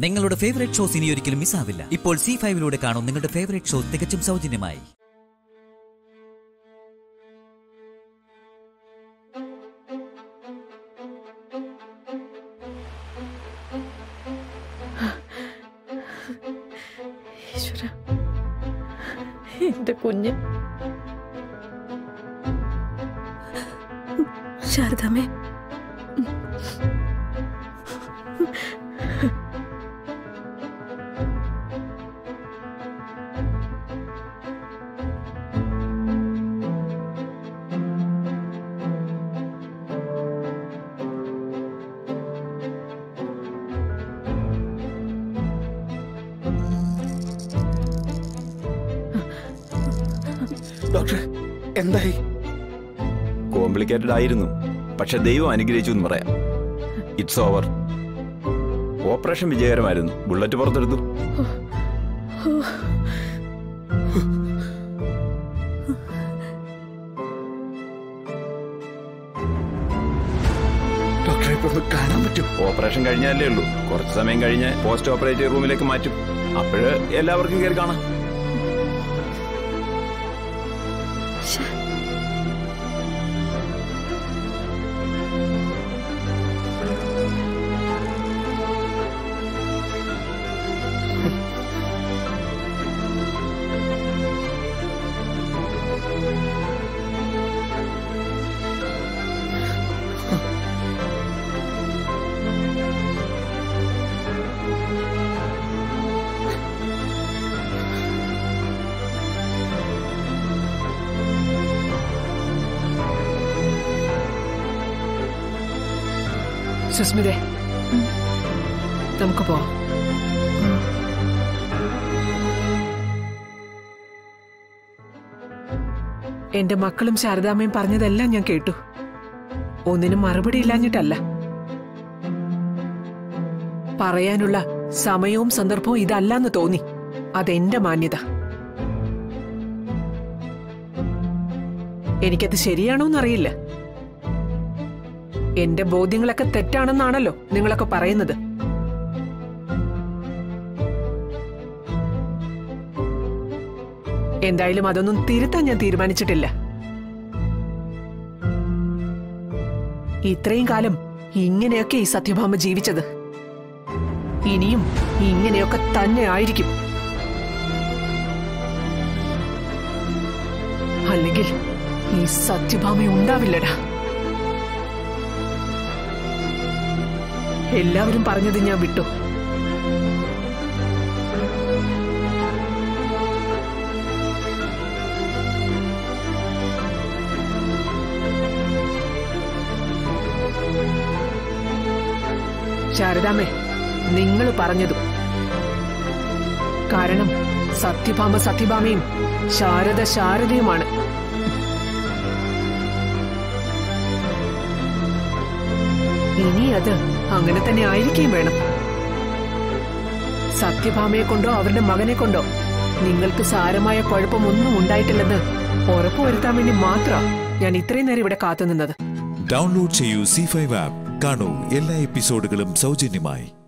നിങ്ങളുടെ favourite shows ഇനി ഒരിക്കലും മിസ്സാവില്ല ഇപ്പോൾ സി ഫൈവിലൂടെ കാണും നിങ്ങളുടെ ഫേവറേറ്റ് ഷോ തികച്ചും സൗജന്യമായി ഈശ്വര എന്റെ കുഞ്ഞ് ശാരദാമേ ഡോക്ടർ എന്തായി കോംപ്ലിക്കേറ്റഡ് ആയിരുന്നു പക്ഷെ ദൈവം അനുഗ്രഹിച്ചു എന്ന് പറയാം ഇറ്റ്സ് ഓവർ ഓപ്പറേഷൻ വിജയകരമായിരുന്നു ബുള്ളറ്റ് പുറത്തെടുത്തു ഡോക്ടറെ ഇപ്പൊ ഒന്ന് കാണാൻ പറ്റും ഓപ്പറേഷൻ കഴിഞ്ഞാലേ ഉള്ളൂ കുറച്ച് സമയം കഴിഞ്ഞ് പോസ്റ്റ് ഓപ്പറേറ്റീവ് റൂമിലേക്ക് മാറ്റും അപ്പോഴ് എല്ലാവർക്കും കയറി കാണാം സുസ്മിതേ നമുക്ക് പോവാം എന്റെ മക്കളും ശാരദാമ്മയും പറഞ്ഞതെല്ലാം ഞാൻ കേട്ടു ഒന്നിനും മറുപടി ഇല്ലാഞ്ഞിട്ടല്ല പറയാനുള്ള സമയവും സന്ദർഭവും ഇതല്ലെന്ന് തോന്നി അതെന്റെ മാന്യത എനിക്കത് ശരിയാണോന്നറിയില്ല എന്റെ ബോധ്യങ്ങളൊക്കെ തെറ്റാണെന്നാണല്ലോ നിങ്ങളൊക്കെ പറയുന്നത് എന്തായാലും അതൊന്നും തിരുത്താൻ ഞാൻ തീരുമാനിച്ചിട്ടില്ല ഇത്രയും കാലം ഇങ്ങനെയൊക്കെ ഈ സത്യഭാമ ജീവിച്ചത് ഇനിയും ഇങ്ങനെയൊക്കെ തന്നെ ആയിരിക്കും അല്ലെങ്കിൽ ഈ സത്യഭാമ ഉണ്ടാവില്ലടാ എല്ലാവരും പറഞ്ഞത് ഞാൻ വിട്ടു ശാരദാമ്മേ നിങ്ങൾ പറഞ്ഞതും കാരണം സത്യഭാമ സത്യഭാമയും ശാരദ ശാരദയുമാണ് ഇനി അത് അങ്ങനെ തന്നെ ആയിരിക്കുകയും വേണം സത്യഭാമയെ കൊണ്ടോ അവരുടെ മകനെ കൊണ്ടോ നിങ്ങൾക്ക് സാരമായ കുഴപ്പമൊന്നും ഉണ്ടായിട്ടില്ലെന്ന് ഉറപ്പുവരുത്താൻ വേണ്ടി മാത്രം ഞാൻ ഇത്രയും നേരം ഇവിടെ കാത്തുനിന്നത് ഡൗൺലോഡ് ചെയ്യൂ സി ഫൈവ് ആപ്പ് കാണൂ എല്ലാ എപ്പിസോഡുകളും സൗജന്യമായി